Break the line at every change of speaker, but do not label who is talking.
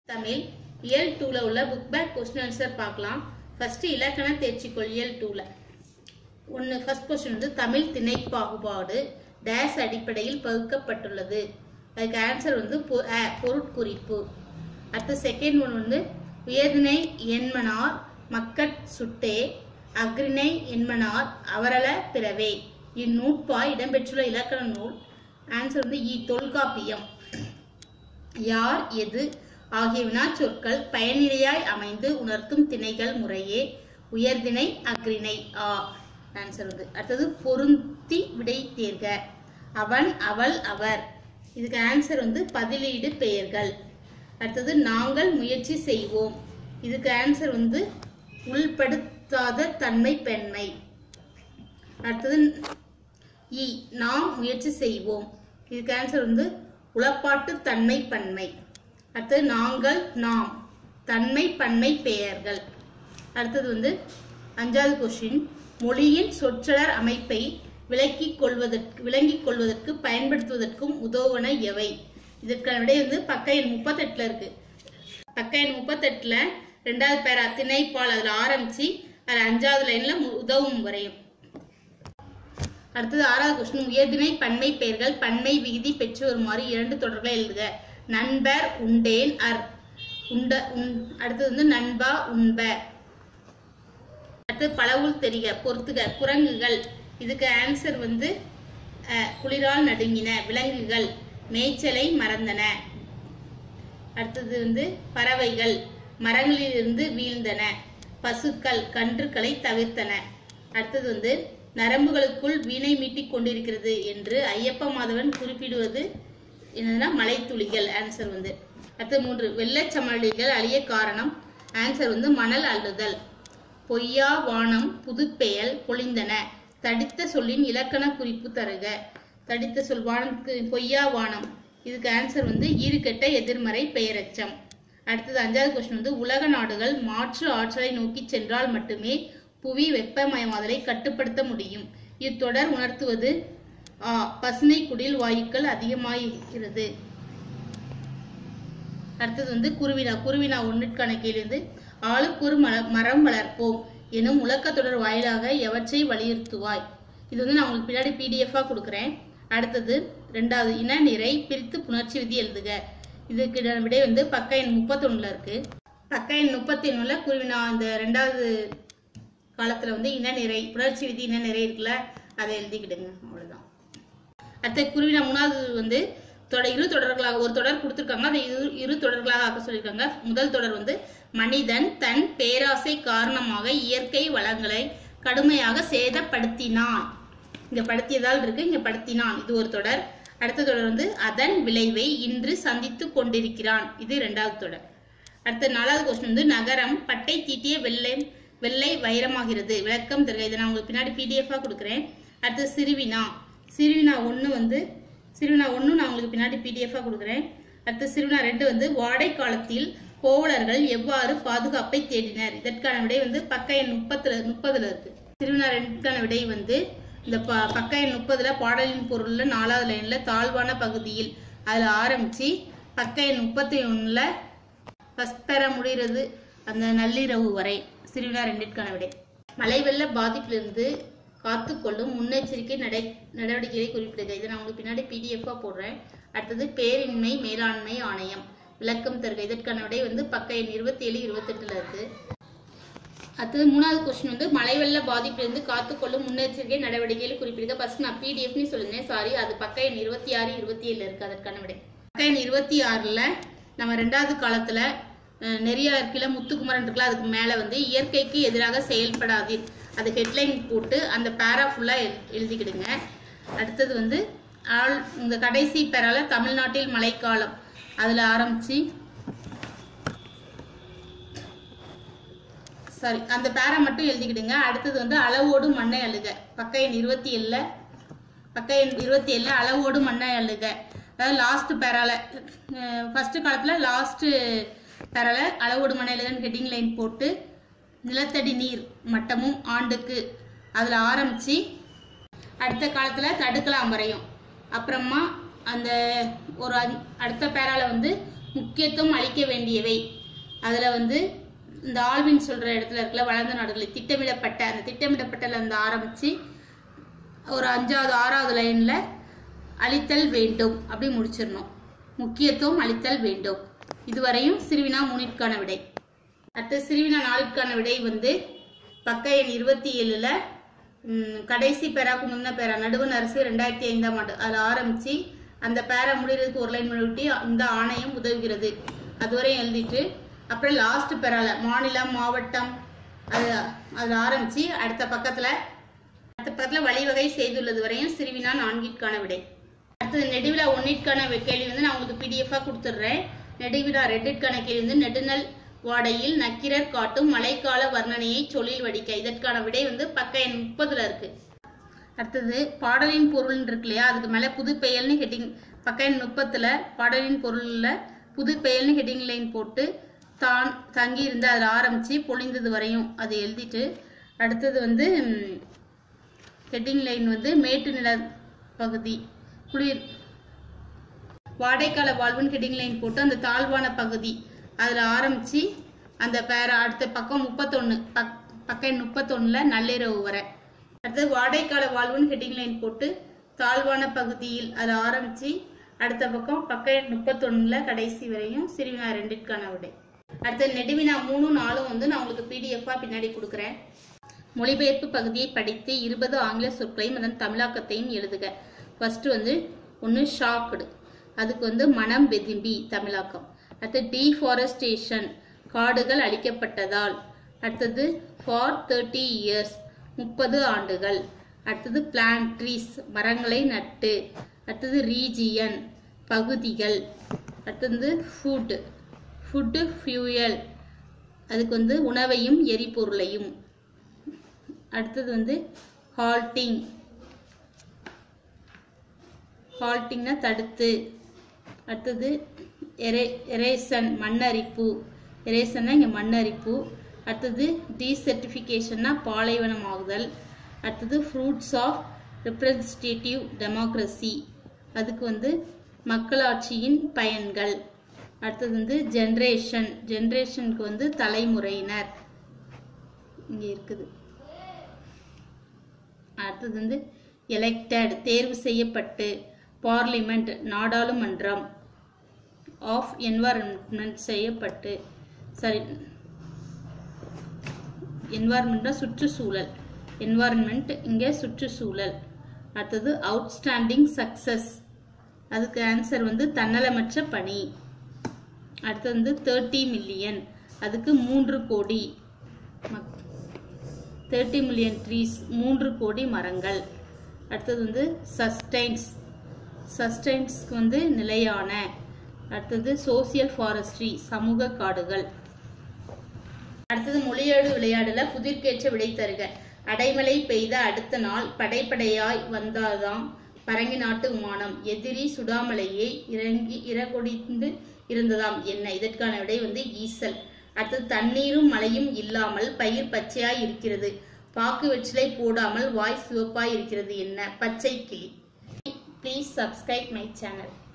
தமிழ் இயல் டூல உள்ள புக் பேக் கொஸ்டின் ஆன்சர் பார்க்கலாம் ஃபர்ஸ்ட் இலக்கண தேர்ச்சிக்கொள் இயல் டூல ஒன்று ஃபர்ஸ்ட் கொஸ்டின் வந்து தமிழ் திணை பாகுபாடு டேஸ் அடிப்படையில் பகுக்கப்பட்டுள்ளது அதுக்கு ஆன்சர் வந்து பொ- அ, பொருட்குறிப்பு அடுத்து செகண்ட் ஒன் வந்து உயர்திணை என்மனார் மக்கட் சுட்டே அக்ரிணை என்மனார் அவரல பிறவே இந்நூட்பா இடம்பெற்றுள்ள இலக்கண நூல் ஆன்சர் வந்து இ தொல்காப்பியம் யார் எது ஆகிய வினாச்சொற்கள் பயனிலையாய் அமைந்து உணர்த்தும் திணைகள் முறையே உயர்திணை அக்ரிணை ஆ ஆன்சர் வந்து அடுத்தது பொருந்தி விடை தேர்க அவன் அவள் அவர் இதுக்கு ஆன்சர் வந்து பதிலீடு பெயர்கள் அடுத்தது நாங்கள் முயற்சி செய்வோம் இதுக்கு ஆன்சர் வந்து உள்படுத்தாத தன்மை பெண்மை அடுத்தது இ நாம் முயற்சி செய்வோம் இதுக்கு ஆன்சர் வந்து உளப்பாட்டு தன்மை பன்மை அடுத்தது நாங்கள் நாம் தன்மை பன்மை பெயர்கள் அடுத்தது வந்து அஞ்சாவது கொஸ்டின் மொழியின் சொற்றொடர் அமைப்பை விளக்கிக் கொள்வதற்கு விளங்கிக் கொள்வதற்கு பயன்படுத்துவதற்கும் உதவுவன எவை இதற்கான விடை வந்து பக்க எண் முப்பத்தெட்டுல இருக்கு பக்க எண் முப்பத்தெட்டுல ரெண்டாவது பேரா திணைப்பால் அதுல ஆரம்பிச்சு அதுல அஞ்சாவது லைன்ல மு- உதவும் வரையும் அடுத்தது ஆறாவது கொஸ்டின் உயர்திணை பன்மை பெயர்கள் பன்மை விகுதி பெற்று வருமாறு இரண்டு தொடர்களை எழுதுக நண்பர் உண்டேன் அர் உண்ட உண் அடுத்தது வந்து நண்பா உண்ப அடுத்து பலவுள் தெரிக பொறுத்துக குரங்குகள் இதுக்கு ஆன்சர் வந்து அஹ், குளிரால் நடுங்கின விலங்குகள் மேய்ச்சலை மறந்தன அடுத்தது வந்து பறவைகள் மரங்களிலிருந்து வீழ்ந்தன பசுக்கள் கன்றுகளை தவிர்த்தன அடுத்தது வந்து நரம்புகளுக்குள் வீணை மீட்டிக் கொண்டிருக்கிறது என்று ஐயப்ப மாதவன் குறிப்பிடுவது என்னதுன்னா மலைத்துளிகள் ஆன்சர் வந்து அடுத்து மூன்று வெள்ளச்சமலிகள் அழிய காரணம் ஆன்சர் வந்து மணல் அள்ளுதல் பொய்யா வானம் புதுப்பெயல் பொழிந்தன தடித்த சொல்லின் இலக்கண குறிப்பு தருக தடித்த சொல் வானத்துக்கு பொய்யா வானம் இதுக்கு ஆன்சர் வந்து ஈறுகெட்ட எதிர்மறை பெயரெச்சம் அடுத்தது அஞ்சாவது கொஸ்டின் வந்து உலக நாடுகள் மாற்று ஆற்றலை நோக்கி சென்றால் மட்டுமே புவி வெப்பமயமாதலை கட்டுப்படுத்த முடியும் இத்தொடர் உணர்த்துவது ஆ பசுமை குடில் வாயுக்கள் அதிகமாகிறது அடுத்தது வந்து குருவினா குருவினா ஒன்றிற்கான கேள்வி வந்து ஆளுக்கு ஒரு மர மரம் வளர்ப்போம் எனும் முழக்கத்தொடர் வாயிலாக எவற்றை வலியுறுத்துவாய் இது வந்து நான் உங்களுக்கு பின்னாடி பிடிஎஃபாக கொடுக்குறேன் அடுத்தது ரெண்டாவது இன நிறை பிரித்து புணர்ச்சி விதி எழுதுக இதுக்கு இட- விடை வந்து பக்க எண் முப்பத்தொன்னுல இருக்கு பக்க எண் முப்பத்தி ஒண்ணுல குருவினா அந்த ரெண்டாவது காலத்துல வந்து இன நிறை புணர்ச்சி விதி இன நிறை இருக்குல்ல அதை எழுதிக்கிடுங்க அவ்வளவுதான் அடுத்த குருவினா மூணாவது வந்து தொடர் இரு தொடர்களாக ஒரு தொடர் கொடுத்துருக்காங்க அதை இரு இரு தொடர்களாக ஆக்க சொல்லியிருக்காங்க முதல் தொடர் வந்து மனிதன் தன் பேராசை காரணமாக இயற்கை வளங்களை கடுமையாக சேதப்படுத்தினான் இங்க படுத்தியதால் இருக்கு இங்க படுத்தினான் இது ஒரு தொடர் அடுத்த தொடர் வந்து அதன் விளைவை இன்று சந்தித்து கொண்டிருக்கிறான் இது இரண்டாவது தொடர் அடுத்த நாலாவது கொஸ்டின் வந்து நகரம் பட்டை தீட்டிய வெள்ளை வெள்ளை வைரமாகிறது விளக்கம் தருக இதை நான் உங்களுக்கு பின்னாடி பிடிஎஃபாக கொடுக்குறேன் அடுத்து சிறுவினா சிறுவினா ஒன்று வந்து சிறுவினா ஒன்று நான் உங்களுக்கு பின்னாடி பிடிஎஃபாக கொடுக்குறேன் அடுத்து சிறுவினா ரெண்டு வந்து வாடை காலத்தில் கோவலர்கள் எவ்வாறு பாதுகாப்பை தேடினர் இதற்கான விடை வந்து பக்க எண் முப்பத்துல முப்பதுல இருக்கு சிறுவினா ரெண்டுக்கான விடை வந்து இந்த ப பக்க எண் முப்பதுல பாடலின் பொருள்ல நாலாவது லைன்ல தாழ்வான பகுதியில் அதுல ஆரம்பிச்சு பக்க எண் முப்பத்தி ஒண்ணுல ஃபர்ஸ்ட் பெற முடிகிறது அந்த நள்ளிரவு வரை சிறுவினா ரெண்டிற்கான விடை மழை வெள்ள பாதிப்பிலிருந்து காத்துக்கொள்ளும் முன்னெச்சரிக்கை நடை நடவடிக்கைகளை குறிப்பிடுக இதை நான் உங்களுக்கு பின்னாடி பிடிஎஃபாக போடுறேன் அடுத்தது பேரின்மை மேலாண்மை ஆணையம் விளக்கம் தருக இதற்கான விடை வந்து பக்க எண் இருபத்தி ஏழு இருபத்தெட்டுல இருக்கு அடுத்தது மூணாவது கொஸ்டின் வந்து மழை வெள்ள பாதிப்பிலிருந்து காத்துக்கொள்ளும் முன்னெச்சரிக்கை நடவடிக்கைகள் குறிப்பிடுக ஃபர்ஸ்ட் நான் பிடிஎஃப்னு சொல்லியிருந்தேன் சாரி அது பக்க எண் இருபத்தி ஆறு இருபத்தி ஏழுல இருக்கு அதற்கான விடை பக்க எண் இருபத்தி ஆறுல நம்ம ரெண்டாவது காலத்துல அஹ், நெறியா இருக்குல்ல முத்துக்குமரன் இருக்குல்ல அதுக்கு மேல வந்து இயற்கைக்கு எதிராக செயல்படாதீர் அது ஹெட்லைன் போட்டு அந்த பேரா ஃபுல்லா எழுதிக்கிடுங்க அடுத்தது வந்து ஆள் இந்த கடைசி பேரால தமிழ்நாட்டில் மழைக்காலம் அதுல ஆரம்பிச்சு சாரி அந்த பேரா மட்டும் எழுதிக்கிடுங்க அடுத்தது வந்து அளவோடு மண்ணை அழுக பக்க எண் இருபத்தி ஏழுல பக்க எண் இருபத்தி ஏழுல அளவோடு மண்ணை அழுக அதாவது லாஸ்ட் பேரால ஃபர்ஸ்ட் காலத்துல லாஸ்ட் பேரால அளவோடு மண்ணை அழுகன்னு ஹெட்டிங் லைன் போட்டு நிலத்தடி நீர் மட்டமும் ஆண்டுக்கு அதுல ஆரம்பிச்சு அடுத்த காலத்துல தடுக்கலாம் வரையும் அப்புறமா அந்த ஒரு அஞ்- அடுத்த பேரால வந்து முக்கியத்துவம் அளிக்க வேண்டியவை அதில் வந்து இந்த ஆல்வின் சொல்கிற இடத்துல இருக்கல வளர்ந்த நாடுகளில் திட்டமிடப்பட்ட அந்த திட்டமிடப்பட்டல அந்த ஆரம்பித்து ஒரு அஞ்சாவது ஆறாவது லைனில் அளித்தல் வேண்டும் அப்படி முடிச்சிடணும் முக்கியத்துவம் அளித்தல் வேண்டும் இதுவரையும் சிறுவினா மூணிற்கான விடை அடுத்த சிறுவினா நாலுக்கான விடை வந்து பக்க எண் இருபத்தி ஏழில் கடைசி பேராக்கு முன்ன பேரா நடுவண் அரசு ரெண்டாயிரத்தி ஐந்தாம் ஆண்டு அதில் ஆரம்பித்து அந்த பேரா முடிகிறதுக்கு ஒரு லைன் முன்னாடி இந்த ஆணையம் உதவுகிறது அதுவரையும் எழுதிட்டு அப்புறம் லாஸ்ட் பேரால மாநிலம் மாவட்டம் அது அதில் ஆரம்பித்து அடுத்த பக்கத்தில் அடுத்த பக்கத்தில் வழிவகை செய்துள்ளது வரையும் சிறுவினா நான்கிற்கான விடை அடுத்தது நெடுவிழா ஒன்றிற்கான கேள்வி வந்து நான் உங்களுக்கு பிடிஎஃபாக கொடுத்துட்றேன் நெடுவிழா ரெட்டிற்கான கேள்வி வந்து நெடுநல் வாடையில் நக்கிரர் காட்டும் மழைக்கால வர்ணனையை சொல்லில் வடிக்க இதற்கான விடை வந்து பக்க எண் முப்பதுல இருக்கு அடுத்தது பாடலின் பொருள் இருக்கு இல்லையா அதுக்கு மேல புது பெயல்னு ஹெட்டிங் பக்க எண் முப்பத்துல பாடலின் பொருள்ல புது பெயல்னு ஹெட்டிங் லைன் போட்டு தான் தங்கி இருந்து அதில் ஆரம்பிச்சு பொழிந்தது வரையும் அதை எழுதிட்டு அடுத்தது வந்து ஹெட்டிங் லைன் வந்து மேட்டு நில பகுதி குளிர் வாடைக்கால வாழ்வுன்னு ஹெட்டிங் லைன் போட்டு அந்த தாழ்வான பகுதி அதில் ஆரம்பித்து அந்த பேர அடுத்த பக்கம் முப்பத்தொன்று பக் பக்கம் முப்பத்தொன்னில் நள்ளிரவு வரை அடுத்தது வாடைக்கால வாழ்வுன்னு ஹெட்டிங் லைன் போட்டு தாழ்வான பகுதியில் அதில் ஆரம்பித்து அடுத்த பக்கம் பக்கம் முப்பத்தொன்னில் கடைசி வரையும் சிறுவினா ரெண்டிற்கான விடை அடுத்த நெடுவினா மூணு நாலும் வந்து நான் உங்களுக்கு பிடிஎஃபாக பின்னாடி கொடுக்குறேன் மொழிபெயர்ப்பு பகுதியை படித்து இருபது ஆங்கில சொற்களையும் அதன் தமிழாக்கத்தையும் எழுதுக ஃபர்ஸ்ட் வந்து ஒன்று ஷாக்டு அதுக்கு வந்து மனம் வெதும்பி தமிழாக்கம் அடுத்து டீஃபாரஸ்டேஷன் காடுகள் அழிக்கப்பட்டதால் அடுத்தது ஃபார் தேர்ட்டி இயர்ஸ் முப்பது ஆண்டுகள் அடுத்தது பிளான் ட்ரீஸ் மரங்களை நட்டு அடுத்தது ரீஜியன் பகுதிகள் அடுத்தது ஃபுட் ஃபுட்டு ஃபியூயல் அதுக்கு வந்து உணவையும் எரிபொருளையும் அடுத்தது வந்து ஹால்ட்டிங் ஹால்ட்டிங்னா தடுத்து அடுத்தது எரே எரேசன் மண்ணரிப்பு எரேசன்னா இங்கே மண்ணரிப்பு அடுத்தது டீசர்டிஃபிகேஷன்னா பாலைவனம் ஆகுதல் அடுத்தது ஃப்ரூட்ஸ் ஆஃப் ரெப்ரஸன்டேட்டிவ் டெமோக்ரஸி அதுக்கு வந்து மக்களாட்சியின் பயன்கள் அடுத்தது வந்து ஜென்ரேஷன் ஜென்ரேஷனுக்கு வந்து தலைமுறையினர் இங்கே இருக்குது அடுத்தது வந்து எலெக்டட் தேர்வு செய்யப்பட்டு பார்லிமெண்ட் நாடாளுமன்றம் ஆஃப் என்வாரன்மெண்ட் செய்யப்பட்டு சரி என்வாரன்மெண்ட்னா சுற்றுச்சூழல் என்வாரன்மெண்ட் இங்கே சுற்றுச்சூழல் அடுத்தது அவுட்ஸ்டாண்டிங் சக்சஸ் அதுக்கு ஆன்சர் வந்து தன்னலமற்ற பணி அடுத்தது வந்து தேர்ட்டி மில்லியன் அதுக்கு மூன்று கோடி தேர்ட்டி மில்லியன் ட்ரீஸ் மூன்று கோடி மரங்கள் அடுத்தது வந்து சஸ்டைன்ஸ் சஸ்டைன்ஸ்க்கு வந்து நிலையான அடுத்தது சோசியல் ஃபாரஸ்ட்ரி சமூக காடுகள் அடுத்தது மொழியேடு விளையாடுல புதிர்க்கேற்ற விடை தருக அடைமழை பெய்த அடுத்த நாள் படைப்படையாய் வந்தாதாம் பரங்கி நாட்டு விமானம் எதிரி சுடாமலையை இறங்கி இறகொடிந்து இருந்ததாம் என்ன இதற்கான விடை வந்து ஈசல் அடுத்தது தண்ணீரும் மழையும் இல்லாமல் பயிர் பச்சையாய் இருக்கிறது பாக்கு வெற்றிலை போடாமல் வாய் சிவப்பாய் இருக்கிறது என்ன பச்சை கிளி ப்ளீஸ் சப்ஸ்கிரைப் மை சேனல்